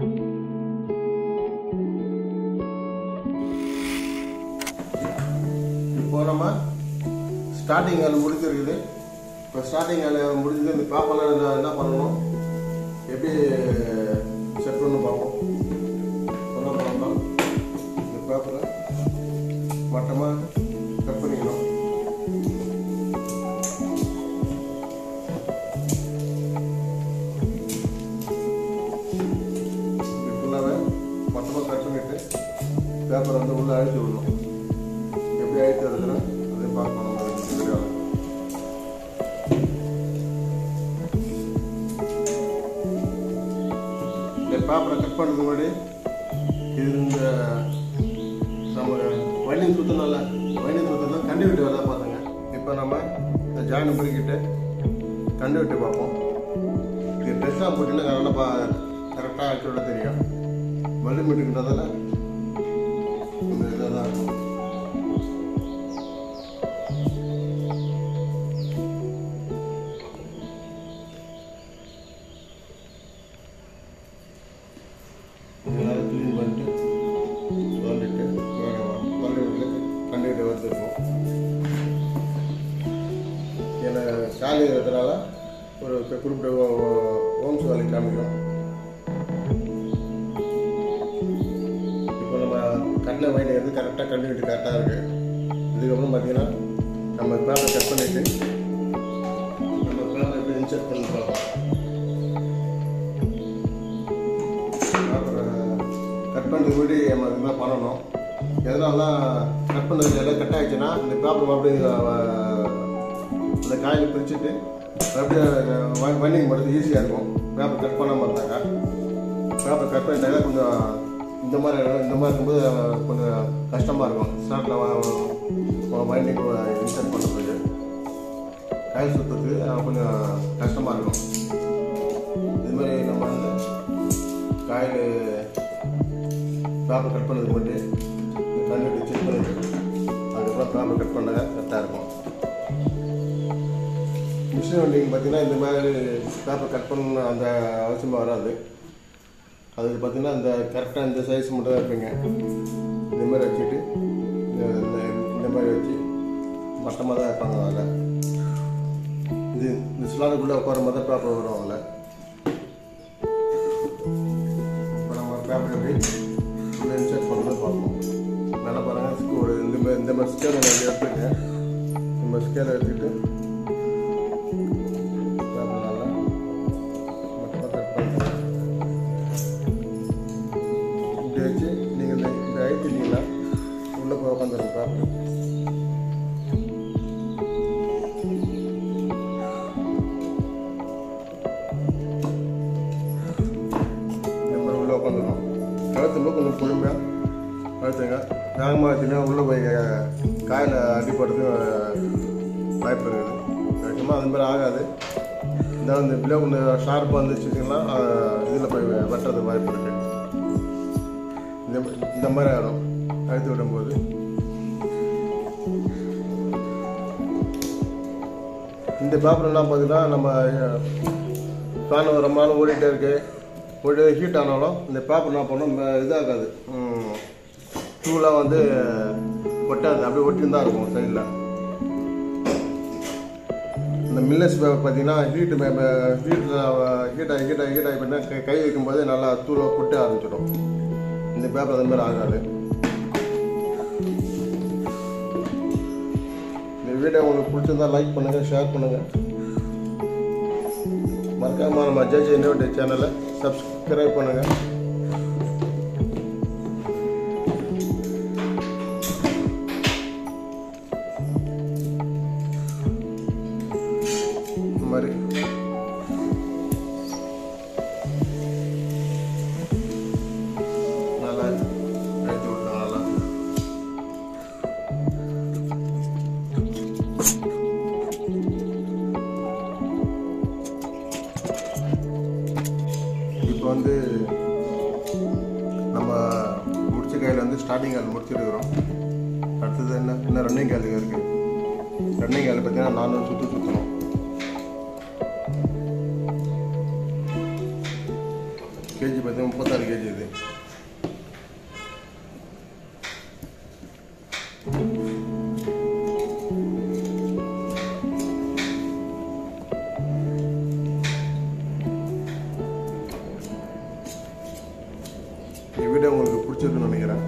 இப்போ நம்ம ஸ்டார்டிங் வேலை முடிஞ்சிருக்குது இப்போ ஸ்டார்டிங் வேலை முடிஞ்சது இந்த பேப்பர்லாம் என்ன- என்ன பண்ணணும் எப்படி செட் பண்ணணும் பார்ப்போம் என்ன பண்ணணும் இந்த பேப்பரை மட்டமாக கட் பண்ணிக்கணும் இப்படி ஃபுல்லாகவே மொத்தமாக கட் பண்ணிவிட்டு பேப்பரை வந்து உள்ளே அழுத்தி விடணும் எப்படி அழுத்தி வருதுன்னு அதையும் பார்க்கணும் நம்ம இந்த வீடியோவில் இந்த பேப்பரை கட் பண்ணுறதுக்கு முன்னாடி இது இந்த நம்ம வண்டிங் சுற்றணும்ல வண்டிங் சுற்றணும் கண்டு விட்டு வேலை பார்த்துங்க இப்போ நம்ம இந்த ஜாயின் பிடிக்கிட்டு கண்டு விட்டு பார்ப்போம் இது ட்ரெஸ்ஸாக போட்டிங்கன்னா கரெக்டாக பா கரெக்டாக ஆக்சுவலாக தெரியும் மல்லி மீட்டுக்கிட்டதால இந்த இதாக தான் இருக்கும் இதெல்லாம் க்ளீன் பண்ணிட்டு வந்துட்டு வந்துட்டு கண்டுகிட்டு வந்துருக்கோம் ஏன்னா சாலி இருக்கிறதுனால ஒரு குறிப்பிட்ட ஓம்ஸ் வேலை காமிக்கும் இப்போ நம்ம கட்டின வயலை வந்து கரெக்டாக கண்டுகிட்டு கரெக்டாக இருக்குது இதுக்கப்புறம் பார்த்தீங்கன்னா நம்ம பேப்பர் கட் பண்ணிட்டு நம்ம பேப்பர் எப்படி இன்சர்ட் பண்ணி பார்ப்போம் கட் பண்ணுறதுக்கு முன்னாடி நம்ம இது மாதிரி பண்ணணும் எதனாலலாம் கட் பண்ணது எல்லாம் கட் ஆயிடுச்சுன்னா இந்த பேப்பர் மறுபடியும் அஹ், இந்த காயில் பிரிச்சுட்டு மறுபடியும் வண்டிங் பண்ணுறது ஈஸியாக இருக்கும் பேப்பர் கட் பண்ணாமல் இருந்தாங்க பேப்பர் கட் பண்ணிட்டாங்க கொஞ்சம் இந்த மாதிரி இடம், இந்த மாதிரி இருக்கும்போது அஹ், கொஞ்சம் கஷ்டமாக இருக்கும் ஸ்டார்ட்டில் வண்டிங் இன்சர்ட் பண்ணுறதுக்கு காயில் சுற்றுறதுக்கு அஹ், கொஞ்சம் கஷ்டமாக இருக்கும் இது மாதிரி நம்ம வந்து காயில் பேப்பர் கட் பண்ணதுக்கு முன்னாடி கண்டுட்டு செக் பண்ணிட்டு அதுக்கப்புறம் பேப்பர் கட் பண்ண கரெக்டாக இருக்கும் மிஷின் வண்டிங்க பார்த்தீங்கன்னா இந்த மாதிரி பேப்பர் கட் பண்ண அந்த அவசியமாக வராது அதுக்கு பார்த்தீங்கன்னா இந்த கரெக்டாக இந்த சைஸ் மட்டும் தான் இருப்பீங்க இந்த மாதிரி வச்சுட்டு இந்த- இந்த- இந்த மாதிரி வச்சு மட்டமாக தான் இருப்பாங்க அதில் இது இந்த ஸ்லாடுக்குள்ளே உட்கார மாதிரி தான் பேப்பர் வரும் அதில் இப்போ நம்ம பேப்பர் எப்படி உள்ள இன்சர்ட் பண்ணுறது பார்ப்போம் நல்லா பாருங்கள் ஒரு இந்த மாதிரி இந்த மாதிரி ஸ்கேல் ஒன்று எடுத்துட்டு இந்த மாதிரி ஸ்கேல் எடுத்துக்கிட்டு பேப்பர் நல்லா மொத்தமாக கட் பண்ணுறேன் இப்படி வச்சு நீங்கள் இந்த இந்த அழுத்திட்டீங்கன்னா உள்ளே போய் உட்காந்துரும் பேப்பர் இந்த மாதிரி உள்ளே உட்காந்துரும் கழுத்து கொஞ்சம் பொறுமையாக கழுத்துங்க வேகமாக வச்சுன்னா உள்ளே போய் காயில் அடிப்படுறது வாய்ப்பு இருக்குது நிச்சயமாக அது மாதிரி ஆகாது இந்த இந்த பிள்ளை கொஞ்சம் ஷார்ப்பாக இருந்துச்சுன்னா இதில் போய் வெட்டுறது வாய்ப்பு இருக்குது இந்த இந்த மாதிரி ஆகிடும் அழுத்தி விடும்போது இந்த பேப்பர்லாம் பார்த்தீங்கன்னா நம்ம ஃபேன் ரொம்ப நாள் ஓடிட்டே இருக்கு ஓடி ஹீட் ஆனாலும் இந்த பேப்பர் என்ன பண்ணோம் இதாகாது டூலாக வந்து ஒட்டாது அப்படியே ஒட்டின்னு தான் இருக்கும் சைடில் இந்த மில்லஸ் பேப்பர் பார்த்தீங்கன்னா ஹீட்டு ஹீட்டில் ஹீட் ஆகி ஹீட் ஆகி ஹீட் ஆகி பார்த்தீங்கன்னா கை- கை வைக்கும்போது நல்லா தூளாக கொட்ட ஆரம்பிச்சிடும் இந்த பேப்பர் அது மாதிரி ஆகாது இந்த வீடியோ உங்களுக்கு பிடிச்சிருந்தா லைக் பண்ணுங்கள் ஷேர் பண்ணுங்கள் மறக்காம நம்ம ஜேஜே இன்னோட சேனலை சப்ஸ்கிரைப் பண்ணுங்கள் இந்த மாதிரி நல்லா அழுத்தி விட்டோம் நல்லா இப்போ வந்து நம்ம முடிச்ச கையில் வந்து ஸ்டார்டிங் கால் முடிச்சிருக்கிறோம் அடுத்தது என்ன இன்னும் ரன்னிங் காலுக்கு இருக்குது ரன்னிங் கால் பார்த்தீங்கன்னா நானூறு சுற்று சுற்றணும் கேஜி பார்த்தீங்கன்னா முப்பத்தாறு கேஜி இது இந்த வீடியோ உங்களுக்கு பிடிச்சிருக்குன்னு நினைக்கிறேன்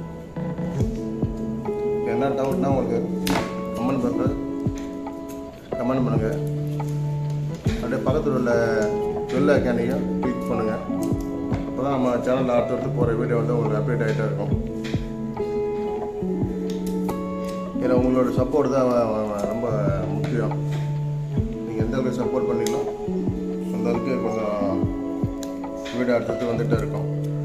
என்ன டவுட்னா உங்களுக்கு கமெண்ட் பண்ணுற கமெண்ட் பண்ணுங்கள் அப்படியே பக்கத்தில் உள்ள வெள்ளை கேனையும் கிளிக் பண்ணுங்கள் அப்போ தான் நம்ம சேனலில் அடுத்தடுத்து போகிற வீடியோ வந்து உங்களுக்கு அப்டேட் ஆகிட்டே இருக்கும் ஏன்னா உங்களோட சப்போர்ட் தான் வ- வ- வ- ரொம்ப முக்கியம் நீங்கள் எந்த அளவுக்கு சப்போர்ட் பண்ணீங்களோ அந்த அளவுக்கு கொஞ்சம் வீடியோ அடுத்தடுத்து வந்துகிட்டே இருக்கும்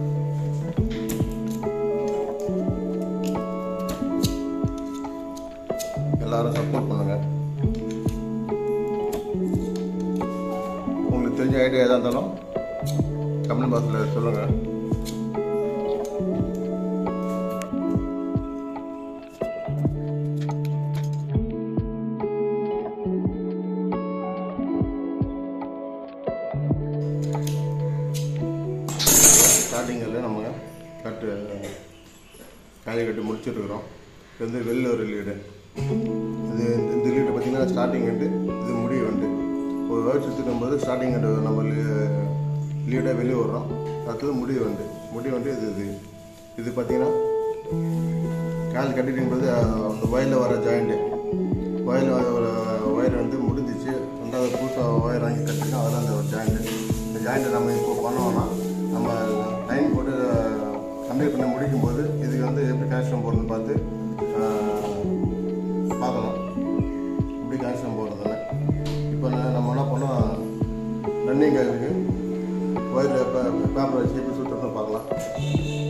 எல்லாரும் சப்போர்ட் பண்ணுங்கள் உங்களுக்கு தெரிஞ்ச ஐடியா எதாக இருந்தாலும் கமெண்ட் பாக்ஸில் சொல்லுங்கள் ஸ்டார்டிங்கில் நம்ம கட்டு காலி கட்டு முடிச்சிருக்கிறோம் இது வந்து வெளில ஒரு லீடு இது இந்த லீடு பார்த்தீங்கன்னா ஸ்டார்டிங் வந்து இது முடிவு வந்து ஒரு வேர்ட் சுற்றிக்கும் போது ஸ்டார்டிங் வந்து நம்ம லீடாக வெளியே வர்றோம் அடுத்தது முடிவு வந்து முடிவு வந்து இது இது இது பார்த்தீங்கன்னா கால் கட்டிட்டு போது அந்த வயலில் வர ஜாயிண்ட்டு வயலில் வர ஒயர் வந்து முடிஞ்சிச்சு ரெண்டாவது புதுசாக ஒயர் வாங்கி கட்டிருக்கோம் அதெல்லாம் அந்த ஒரு ஜாயிண்ட்டு இந்த ஜாயிண்ட்டை நம்ம இப்போ பண்ணோம்னா நம்ம லைன் போட்டு கம்ப்ளீட் பண்ணி முடிக்கும் போது இதுக்கு வந்து எப்படி கனெக்ஷன் போடணும்னு பார்த்து ஆஹ், பார்க்கணும் எப்படி கனெக்ஷன் போடுறதுன்னு இப்போ நான் நம்ம என்ன பண்ணோம் ரன்னிங் இருக்குது ஒயர் பேப்பர் வச்சு எப்படி சுற்றுறதுன்னு பார்க்கலாம்